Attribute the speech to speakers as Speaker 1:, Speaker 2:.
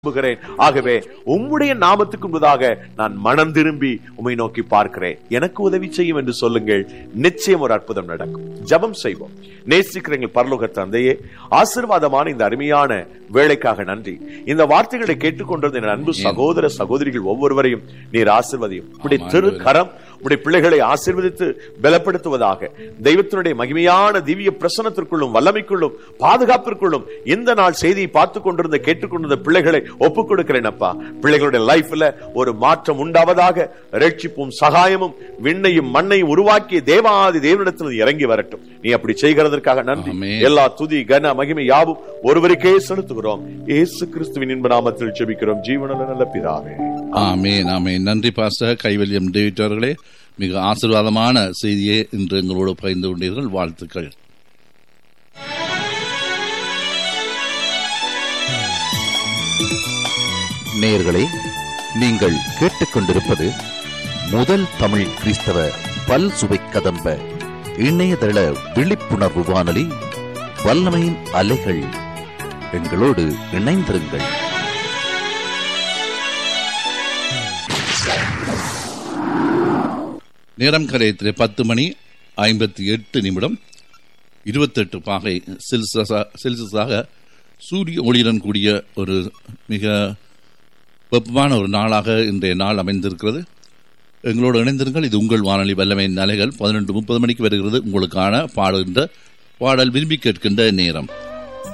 Speaker 1: விரும்புகிறேன் ஆகவே உம்முடைய நாமத்துக்கு முன்பதாக நான் மனம் திரும்பி உம்மை நோக்கி பார்க்கிறேன் எனக்கு உதவி செய்யும் என்று சொல்லுங்கள் நிச்சயம் ஒரு அற்புதம் நடக்கும் ஜெபம் செய்வோம் நேசிக்கிற எங்கள் பரலோக தந்தையே ஆசீர்வாதமான இந்த அருமையான வேலைக்காக நன்றி இந்த வார்த்தைகளை கேட்டுக்கொண்டிருந்த என் அன்பு சகோதர சகோதரிகள் ஒவ்வொருவரையும் நீர் ஆசிர்வதியும் உடைய திரு கரம் உடைய பிள்ளைகளை ஆசீர்வதித்து பலப்படுத்துவதாக தெய்வத்தினுடைய மகிமையான திவ்ய பிரசனத்திற்குள்ளும் வல்லமைக்குள்ளும் பாதுகாப்பிற்குள்ளும் இந்த நாள் செய்தியை பார்த்து கொண்டிருந்த கேட்டுக்கொண்டிருந்த பிள்ளைகளை ஒப்புக் கொடுக்கிறேன் அப்பா பிள்ளைகளுடைய லைஃப்ல ஒரு மாற்றம் உண்டாவதாக ரட்சிப்பும் சகாயமும் விண்ணையும் மண்ணையும் உருவாக்கிய தேவாதி தேவனிடத்தில் இறங்கி வரட்டும் நீ அப்படி செய்கிறதற்காக நன்றி
Speaker 2: ஆமென்.
Speaker 1: எல்லா துதி கன மகிமை யாவும் ஒருவருக்கே செலுத்துகிறோம் இயேசு கிறிஸ்துவின் இன்ப நாமத்தில் ஜெபிக்கிறோம் ஜீவனல நல்ல பிதாவே
Speaker 2: ஆமேன் ஆமேன் நன்றி பாஸ்டர் கைவல்யம் டேவிட் அவர்களே மிக ஆசீர்வாதமான செய்தியை இன்று எங்களோடு பகிர்ந்து கொண்டீர்கள் வாழ்த்துக்கள்
Speaker 3: நேயர்களே நீங்கள் கேட்டுக்கொண்டிருப்பது முதல் தமிழ் கிறிஸ்தவ பல் சுவை கதம்ப இணையதள விழிப்புணர்வு வானொலி வல்லமையின் அலைகள் எங்களோடு இணைந்திருங்கள்
Speaker 2: நேரம் கரையத்திலே பத்து மணி ஐம்பத்தி எட்டு நிமிடம் இருபத்தெட்டு பாகை செல்சியஸா- செல்சியஸாக சூரிய ஒளியுடன் கூடிய ஒரு மிக வெப்பமான ஒரு நாளாக இன்றைய நாள் அமைந்திருக்கிறது எங்களோடு இணைந்திருங்கள் இது உங்கள் வானொலி வல்லமை அலைகள் பதினெண்டு முப்பது மணிக்கு வருகிறது உங்களுக்கான பாடுகின்ற பாடல் விரும்பி கேட்கின்ற நேரம்